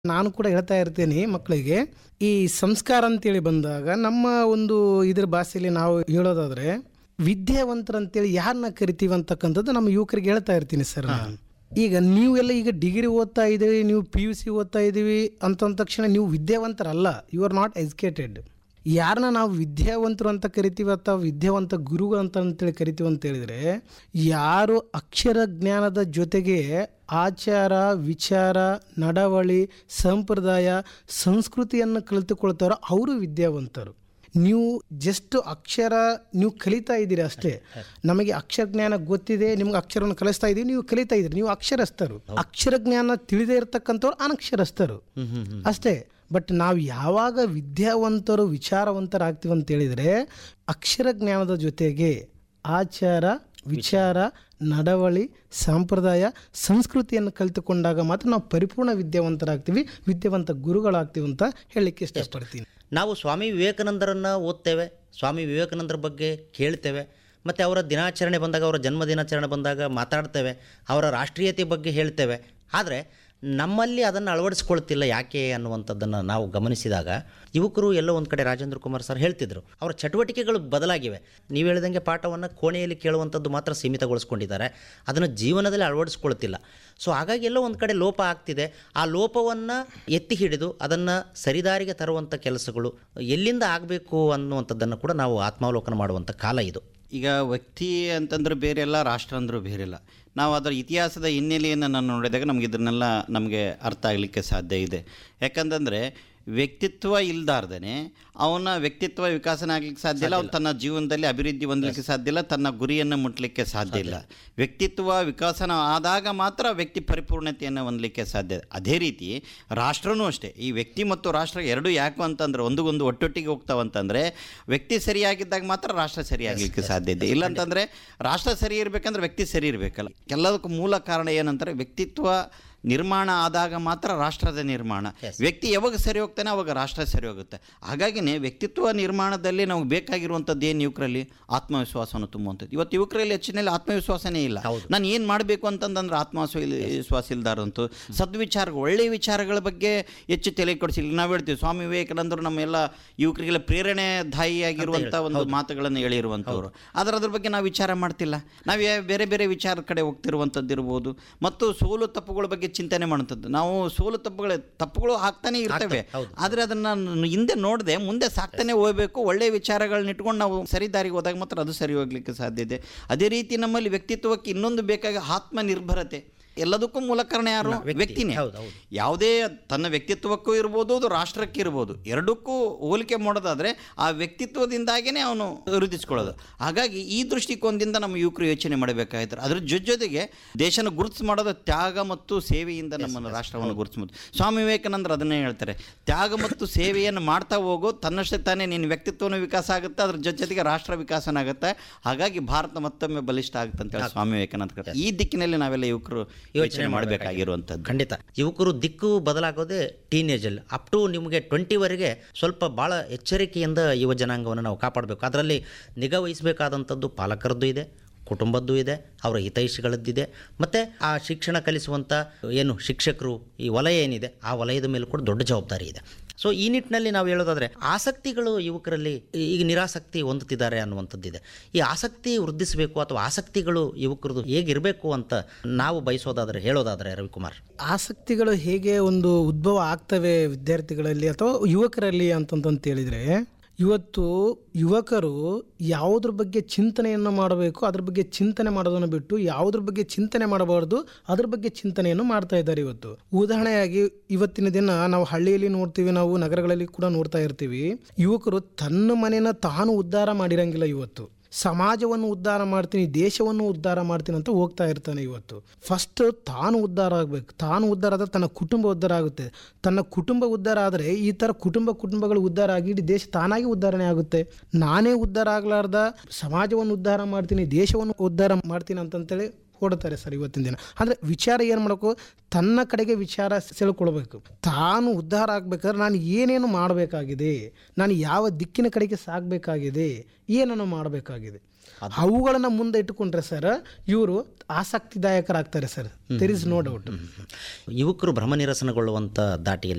ನಾನು ಕೂಡ ಹೇಳ್ತಾ ಇರ್ತೇನೆ ಮಕ್ಕಳಿಗೆ ಈ ಸಂಸ್ಕಾರ ಅಂತೇಳಿ ಬಂದಾಗ ನಮ್ಮ ಒಂದು ಇದ್ರ ಭಾಷೆಯಲ್ಲಿ ನಾವು ಹೇಳೋದಾದ್ರೆ ವಿದ್ಯಾವಂತರಂತೇಳಿ ಯಾರನ್ನ ಕರಿತೀವಿ ಅಂತಕ್ಕಂಥದ್ದು ನಮ್ಮ ಯುವಕರಿಗೆ ಹೇಳ್ತಾ ಇರ್ತೀನಿ ಸರ್ ನಾನು ಈಗ ನೀವೆಲ್ಲ ಈಗ ಡಿಗ್ರಿ ಓದ್ತಾ ಇದ್ದೀವಿ ನೀವು ಪಿ ಯು ಸಿ ಓದ್ತಾ ಇದ್ದೀವಿ ಅಂತಂದ ತಕ್ಷಣ ನೀವು ವಿದ್ಯಾವಂತರಲ್ಲ ಯು ಆರ್ ನಾಟ್ ಎಜುಕೇಟೆಡ್ ಯಾರನ್ನ ನಾವು ವಿದ್ಯಾವಂತರು ಅಂತ ಕರಿತೀವಿ ಅಥವಾ ವಿದ್ಯಾವಂತ ಗುರುಗಳು ಅಂತ ಅಂತೇಳಿ ಕರಿತೀವಿ ಅಂತ ಹೇಳಿದ್ರೆ ಯಾರು ಅಕ್ಷರ ಜ್ಞಾನದ ಜೊತೆಗೆ ಆಚಾರ ವಿಚಾರ ನಡವಳಿ ಸಂಪ್ರದಾಯ ಸಂಸ್ಕೃತಿಯನ್ನು ಕಲಿತುಕೊಳ್ತಾರೋ ಅವರು ವಿದ್ಯಾವಂತರು ನೀವು ಜಸ್ಟ್ ಅಕ್ಷರ ನೀವು ಕಲಿತಾ ಇದ್ದೀರಿ ಅಷ್ಟೇ ನಮಗೆ ಅಕ್ಷರ ಜ್ಞಾನ ಗೊತ್ತಿದೆ ನಿಮ್ಗೆ ಅಕ್ಷರವನ್ನು ಕಲಿಸ್ತಾ ಇದ್ದೀವಿ ನೀವು ಕಲಿತಾ ಇದ್ದೀರಿ ನೀವು ಅಕ್ಷರಸ್ಥರು ಅಕ್ಷರ ಜ್ಞಾನ ತಿಳಿದೇ ಇರತಕ್ಕಂಥವ್ರು ಅನಕ್ಷರಸ್ಥರು ಅಷ್ಟೇ ಬಟ್ ನಾವು ಯಾವಾಗ ವಿದ್ಯಾವಂತರು ವಿಚಾರವಂತರಾಗ್ತೀವಿ ಅಂತ ಹೇಳಿದ್ರೆ ಅಕ್ಷರ ಜ್ಞಾನದ ಜೊತೆಗೆ ಆಚಾರ ವಿಚಾರ ನಡವಳಿ ಸಂಪ್ರದಾಯ ಸಂಸ್ಕೃತಿಯನ್ನು ಕಲಿತುಕೊಂಡಾಗ ಮಾತ್ರ ನಾವು ಪರಿಪೂರ್ಣ ವಿದ್ಯಾವಂತರಾಗ್ತೀವಿ ವಿದ್ಯಾವಂತ ಗುರುಗಳಾಗ್ತೀವಿ ಅಂತ ಹೇಳಲಿಕ್ಕೆ ಇಷ್ಟಪಡ್ತೀನಿ ನಾವು ಸ್ವಾಮಿ ವಿವೇಕಾನಂದರನ್ನು ಓದ್ತೇವೆ ಸ್ವಾಮಿ ವಿವೇಕಾನಂದರ ಬಗ್ಗೆ ಕೇಳ್ತೇವೆ ಮತ್ತು ಅವರ ದಿನಾಚರಣೆ ಬಂದಾಗ ಅವರ ಜನ್ಮ ದಿನಾಚರಣೆ ಬಂದಾಗ ಮಾತಾಡ್ತೇವೆ ಅವರ ರಾಷ್ಟ್ರೀಯತೆ ಬಗ್ಗೆ ಹೇಳ್ತೇವೆ ಆದರೆ ನಮ್ಮಲ್ಲಿ ಅದನ್ನು ಅಳವಡಿಸ್ಕೊಳ್ತಿಲ್ಲ ಯಾಕೆ ಅನ್ನುವಂಥದ್ದನ್ನು ನಾವು ಗಮನಿಸಿದಾಗ ಯುವಕರು ಎಲ್ಲೋ ಒಂದು ಕಡೆ ರಾಜೇಂದ್ರ ಕುಮಾರ್ ಸರ್ ಹೇಳ್ತಿದ್ರು ಅವರ ಚಟುವಟಿಕೆಗಳು ಬದಲಾಗಿವೆ ನೀವು ಹೇಳಿದಂಗೆ ಪಾಠವನ್ನು ಕೋಣೆಯಲ್ಲಿ ಕೇಳುವಂಥದ್ದು ಮಾತ್ರ ಸೀಮಿತಗೊಳಿಸ್ಕೊಂಡಿದ್ದಾರೆ ಅದನ್ನು ಜೀವನದಲ್ಲಿ ಅಳವಡಿಸ್ಕೊಳ್ತಿಲ್ಲ ಸೊ ಹಾಗಾಗಿ ಎಲ್ಲೋ ಒಂದು ಕಡೆ ಲೋಪ ಆಗ್ತಿದೆ ಆ ಲೋಪವನ್ನು ಎತ್ತಿ ಹಿಡಿದು ಅದನ್ನು ಸರಿದಾರಿಗೆ ತರುವಂಥ ಕೆಲಸಗಳು ಎಲ್ಲಿಂದ ಆಗಬೇಕು ಅನ್ನುವಂಥದ್ದನ್ನು ಕೂಡ ನಾವು ಆತ್ಮಾವಲೋಕನ ಮಾಡುವಂಥ ಕಾಲ ಇದು ಈಗ ವ್ಯಕ್ತಿ ಅಂತಂದ್ರೆ ಬೇರೆ ಎಲ್ಲ ರಾಷ್ಟ್ರ ಅಂದರೂ ಬೇರೆಲ್ಲ ನಾವು ಅದರ ಇತಿಹಾಸದ ಹಿನ್ನೆಲೆಯನ್ನು ನಾನು ನೋಡಿದಾಗ ನಮಗೆ ಇದನ್ನೆಲ್ಲ ನಮಗೆ ಅರ್ಥ ಆಗಲಿಕ್ಕೆ ಸಾಧ್ಯ ಇದೆ ಯಾಕಂತಂದರೆ ವ್ಯಕ್ತಿತ್ವ ಇಲ್ದಾರ್ದೇ ಅವನ ವ್ಯಕ್ತಿತ್ವ ವಿಕಾಸನ ಆಗಲಿಕ್ಕೆ ಸಾಧ್ಯ ಇಲ್ಲ ಅವ್ನು ತನ್ನ ಜೀವನದಲ್ಲಿ ಅಭಿವೃದ್ಧಿ ಹೊಂದಲಿಕ್ಕೆ ಸಾಧ್ಯ ಇಲ್ಲ ತನ್ನ ಗುರಿಯನ್ನು ಮುಟ್ಟಲಿಕ್ಕೆ ಸಾಧ್ಯ ಇಲ್ಲ ವ್ಯಕ್ತಿತ್ವ ವಿಕಾಸನ ಆದಾಗ ಮಾತ್ರ ವ್ಯಕ್ತಿ ಪರಿಪೂರ್ಣತೆಯನ್ನು ಹೊಂದಲಿಕ್ಕೆ ಸಾಧ್ಯ ಅದೇ ರೀತಿ ರಾಷ್ಟ್ರನೂ ಅಷ್ಟೇ ಈ ವ್ಯಕ್ತಿ ಮತ್ತು ರಾಷ್ಟ್ರ ಎರಡು ಯಾಕು ಅಂತಂದ್ರೆ ಒಂದೊಂದು ಒಟ್ಟೊಟ್ಟಿಗೆ ಹೋಗ್ತಾವಂತಂದ್ರೆ ವ್ಯಕ್ತಿ ಸರಿಯಾಗಿದ್ದಾಗ ಮಾತ್ರ ರಾಷ್ಟ್ರ ಸರಿಯಾಗಲಿಕ್ಕೆ ಸಾಧ್ಯ ಇದೆ ಇಲ್ಲಂತಂದ್ರೆ ರಾಷ್ಟ್ರ ಸರಿ ಇರಬೇಕಂದ್ರೆ ವ್ಯಕ್ತಿ ಸರಿ ಇರಬೇಕಲ್ಲ ಎಲ್ಲದಕ್ಕೂ ಮೂಲ ಕಾರಣ ಏನಂತಾರೆ ವ್ಯಕ್ತಿತ್ವ ನಿರ್ಮಾಣ ಆದಾಗ ಮಾತ್ರ ರಾಷ್ಟ್ರದ ನಿರ್ಮಾಣ ವ್ಯಕ್ತಿ ಯಾವಾಗ ಸರಿ ಹೋಗ್ತಾನೆ ಅವಾಗ ರಾಷ್ಟ್ರ ಸರಿ ಹೋಗುತ್ತೆ ಹಾಗಾಗಿನೇ ವ್ಯಕ್ತಿತ್ವ ನಿರ್ಮಾಣದಲ್ಲಿ ನಾವು ಬೇಕಾಗಿರುವಂಥದ್ದು ಏನು ಯುವಕರಲ್ಲಿ ಆತ್ಮವಿಶ್ವಾಸವನ್ನು ತುಂಬುವಂಥದ್ದು ಇವತ್ತು ಯುವಕರಲ್ಲಿ ಹೆಚ್ಚಿನಲ್ಲಿ ಆತ್ಮವಿಶ್ವಾಸನೇ ಇಲ್ಲ ನಾನು ಏನು ಮಾಡಬೇಕು ಅಂತಂದ್ರೆ ಆತ್ಮವಿಶ್ವಾಸ ಇಲ್ಲ ವಿಶ್ವಾಸ ಇಲ್ದಾರಂತು ಸದ್ವಿಚಾರಗಳು ಒಳ್ಳೆಯ ವಿಚಾರಗಳ ಬಗ್ಗೆ ಹೆಚ್ಚು ತಲೆ ಕೊಡಿಸಿಲ್ಲ ನಾವು ಹೇಳ್ತೀವಿ ಸ್ವಾಮಿ ವಿವೇಕಾನಂದರು ನಮ್ಮೆಲ್ಲ ಯುವಕರಿಗೆಲ್ಲ ಪ್ರೇರಣೆದಾಯಿಯಾಗಿರುವಂಥ ಒಂದು ಮಾತುಗಳನ್ನು ಹೇಳಿರುವಂಥವ್ರು ಆದರೆ ಅದ್ರ ಬಗ್ಗೆ ನಾವು ವಿಚಾರ ಮಾಡ್ತಿಲ್ಲ ನಾವು ಯಾ- ಬೇರೆ ಬೇರೆ ವಿಚಾರದ ಕಡೆ ಹೋಗ್ತಿರುವಂಥದ್ದು ಇರ್ಬೋದು ಮತ್ತು ಸೋಲು ತಪ್ಪುಗಳ ಬಗ್ಗೆ ಚಿಂತನೆ ಮಾಡುವಂಥದ್ದು ನಾವು ಸೋಲು ತಪ್ಪುಗಳ ತಪ್ಪುಗಳು ಆಗ್ತಾನೆ ಇರ್ತವೆ ಆದರೆ ಅದನ್ನು ಹಿಂದೆ ನೋಡದೆ ಮುಂದೆ ಸಾಕ್ತಾನೆ ಹೋಗಬೇಕು ಒಳ್ಳೆಯ ವಿಚಾರಗಳನ್ನ ಇಟ್ಕೊಂಡು ನಾವು ಸರಿ ದಾರಿಗೆ ಹೋದಾಗ ಮಾತ್ರ ಅದು ಸರಿ ಹೋಗ್ಲಿಕ್ಕೆ ಸಾಧ್ಯ ಇದೆ ಅದೇ ರೀತಿ ನಮ್ಮಲ್ಲಿ ವ್ಯಕ್ತಿತ್ವಕ್ಕೆ ಇನ್ನೊಂದು ಬೇಕಾಗ ಆತ್ಮನಿರ್ಭರತೆ ಎಲ್ಲದಕ್ಕೂ ಮೂಲ ಕಾರಣ ಯಾರು ವ್ಯಕ್ತಿನೇ ಹೌದು, ಹೌದು. ಯಾವುದೇ ತನ್ನ ವ್ಯಕ್ತಿತ್ವಕ್ಕೂ ಇರ್ಬೋದು ಅದು ರಾಷ್ಟ್ರಕ್ಕೆ ಇರ್ಬೋದು ಎರಡಕ್ಕೂ ಹೋಲಿಕೆ ಮಾಡೋದಾದರೆ ಆ ವ್ಯಕ್ತಿತ್ವದಿಂದಾಗೇ ಅವನು ವೃದ್ಧಿಸ್ಕೊಳ್ಳೋದು ಹಾಗಾಗಿ ಈ ದೃಷ್ಟಿಕೋನದಿಂದ ನಮ್ಮ ಯುವಕರು ಯೋಚನೆ ಮಾಡಬೇಕಾಗಿದ್ದಾರೆ ಅದ್ರ ಜೊತೆ ಜೊತೆಗೆ ದೇಶನ ಗುರುತು ಮಾಡೋದು ತ್ಯಾಗ ಮತ್ತು ಸೇವೆಯಿಂದ ನಮ್ಮನ್ನು ರಾಷ್ಟ್ರವನ್ನು ಗುರುತಿಸ್ಬೋದು ಸ್ವಾಮಿ ವಿವೇಕಾನಂದರು ಅದನ್ನೇ ಹೇಳ್ತಾರೆ ತ್ಯಾಗ ಮತ್ತು ಸೇವೆಯನ್ನು ಮಾಡ್ತಾ ಹೋಗೋ ತನ್ನಷ್ಟೇ ತಾನೇ ನಿನ್ನ ವ್ಯಕ್ತಿತ್ವನೂ ವಿಕಾಸ ಆಗುತ್ತೆ ಅದ್ರ ಜೊತೆ ಜೊತೆಗೆ ರಾಷ್ಟ್ರ ವಿಕಾಸನ ಆಗುತ್ತೆ ಹಾಗಾಗಿ ಭಾರತ ಮತ್ತೊಮ್ಮೆ ಬಲಿಷ್ಠ ಆಗುತ್ತೆ ಅಂತ ಹೇಳಿ ಸ್ವಾಮಿ ವಿವೇಕಾನಂದ ಹೇಳ್ತಾರೆ. ಈ ದಿಕ್ಕಿನಲ್ಲಿ ನಾವೆಲ್ಲ ಯುವಕರು ಯೋಚನೆ ಮಾಡಬೇಕಾಗಿರುವಂಥದ್ದು ಖಂಡಿತ ಯುವಕರು ದಿಕ್ಕು ಬದಲಾಗೋದೇ ಟೀನೇಜಲ್ಲಿ ಅಪ್ ಟು ನಿಮಗೆ ಟ್ವೆಂಟಿವರೆಗೆ ಸ್ವಲ್ಪ ಭಾಳ ಎಚ್ಚರಿಕೆಯಿಂದ ಯುವ ಜನಾಂಗವನ್ನು ನಾವು ಕಾಪಾಡಬೇಕು ಅದರಲ್ಲಿ ನಿಗಾ ವಹಿಸಬೇಕಾದಂಥದ್ದು ಪಾಲಕರದ್ದು ಇದೆ ಕುಟುಂಬದ್ದು ಇದೆ ಅವರ ಹಿತೈಷಿಗಳದ್ದಿದೆ ಮತ್ತು ಆ ಶಿಕ್ಷಣ ಕಲಿಸುವಂಥ ಏನು ಶಿಕ್ಷಕರು ಈ ವಲಯ ಏನಿದೆ ಆ ವಲಯದ ಮೇಲೆ ಕೂಡ ದೊಡ್ಡ ಜವಾಬ್ದಾರಿ ಇದೆ ಸೊ ಈ ನಿಟ್ಟಿನಲ್ಲಿ ನಾವು ಹೇಳೋದಾದರೆ ಆಸಕ್ತಿಗಳು ಯುವಕರಲ್ಲಿ ಈಗ ನಿರಾಸಕ್ತಿ ಹೊಂದುತ್ತಿದ್ದಾರೆ ಅನ್ನುವಂಥದ್ದಿದೆ ಈ ಆಸಕ್ತಿ ವೃದ್ಧಿಸಬೇಕು ಅಥವಾ ಆಸಕ್ತಿಗಳು ಯುವಕರದು ಹೇಗಿರಬೇಕು ಅಂತ ನಾವು ಬಯಸೋದಾದರೆ ಹೇಳೋದಾದರೆ ರವಿಕುಮಾರ್ ಆಸಕ್ತಿಗಳು ಹೇಗೆ ಒಂದು ಉದ್ಭವ ಆಗ್ತವೆ ವಿದ್ಯಾರ್ಥಿಗಳಲ್ಲಿ ಅಥವಾ ಯುವಕರಲ್ಲಿ ಅಂತಂತ ಹೇಳಿದ್ರೆ ಇವತ್ತು ಯುವಕರು ಯಾವುದ್ರ ಬಗ್ಗೆ ಚಿಂತನೆಯನ್ನು ಮಾಡಬೇಕು ಅದ್ರ ಬಗ್ಗೆ ಚಿಂತನೆ ಮಾಡೋದನ್ನು ಬಿಟ್ಟು ಯಾವುದ್ರ ಬಗ್ಗೆ ಚಿಂತನೆ ಮಾಡಬಾರ್ದು ಅದ್ರ ಬಗ್ಗೆ ಚಿಂತನೆಯನ್ನು ಮಾಡ್ತಾ ಇದ್ದಾರೆ ಇವತ್ತು ಉದಾಹರಣೆಯಾಗಿ ಇವತ್ತಿನ ದಿನ ನಾವು ಹಳ್ಳಿಯಲ್ಲಿ ನೋಡ್ತೀವಿ ನಾವು ನಗರಗಳಲ್ಲಿ ಕೂಡ ನೋಡ್ತಾ ಇರ್ತೀವಿ ಯುವಕರು ತನ್ನ ಮನೆನ ತಾನು ಉದ್ಧಾರ ಮಾಡಿರಂಗಿಲ್ಲ ಇವತ್ತು ಸಮಾಜವನ್ನು ಉದ್ಧಾರ ಮಾಡ್ತೀನಿ ದೇಶವನ್ನು ಉದ್ಧಾರ ಮಾಡ್ತೀನಿ ಅಂತ ಹೋಗ್ತಾ ಇರ್ತಾನೆ ಇವತ್ತು ಫಸ್ಟ್ ತಾನು ಉದ್ಧಾರ ಆಗಬೇಕು ತಾನು ಉದ್ಧಾರ ಆದರೆ ತನ್ನ ಕುಟುಂಬ ಉದ್ಧಾರ ಆಗುತ್ತೆ ತನ್ನ ಕುಟುಂಬ ಉದ್ಧಾರ ಆದರೆ ಈ ಥರ ಕುಟುಂಬ ಕುಟುಂಬಗಳು ಉದ್ಧಾರ ಆಗಿ ಇಡೀ ದೇಶ ತಾನಾಗಿ ಉದ್ಧಾರಣೆ ಆಗುತ್ತೆ ನಾನೇ ಉದ್ಧಾರ ಆಗಲಾರ್ದ ಸಮಾಜವನ್ನು ಉದ್ಧಾರ ಮಾಡ್ತೀನಿ ದೇಶವನ್ನು ಉದ್ಧಾರ ಮಾಡ್ತೀನಿ ಅಂತಂತೇಳಿ ಹೊಡ್ತಾರೆ ಸರ್ ಇವತ್ತಿನ ದಿನ ಅಂದರೆ ವಿಚಾರ ಏನು ಮಾಡಬೇಕು ತನ್ನ ಕಡೆಗೆ ವಿಚಾರ ಸೆಳ್ಕೊಳ್ಬೇಕು ತಾನು ಉದ್ಧಾರ ಆಗ್ಬೇಕಾದ್ರೆ ನಾನು ಏನೇನು ಮಾಡಬೇಕಾಗಿದೆ ನಾನು ಯಾವ ದಿಕ್ಕಿನ ಕಡೆಗೆ ಸಾಗಬೇಕಾಗಿದೆ ಏನನ್ನು ಮಾಡಬೇಕಾಗಿದೆ ಅವುಗಳನ್ನು ಮುಂದೆ ಇಟ್ಟುಕೊಂಡ್ರೆ ಸರ್ ಇವರು ಆಸಕ್ತಿದಾಯಕರಾಗ್ತಾರೆ sir there is no doubt ಯುವಕರು ಭ್ರಮನಿರಸನಗೊಳ್ಳುವಂಥ ದಾಟಿಯಲ್ಲಿ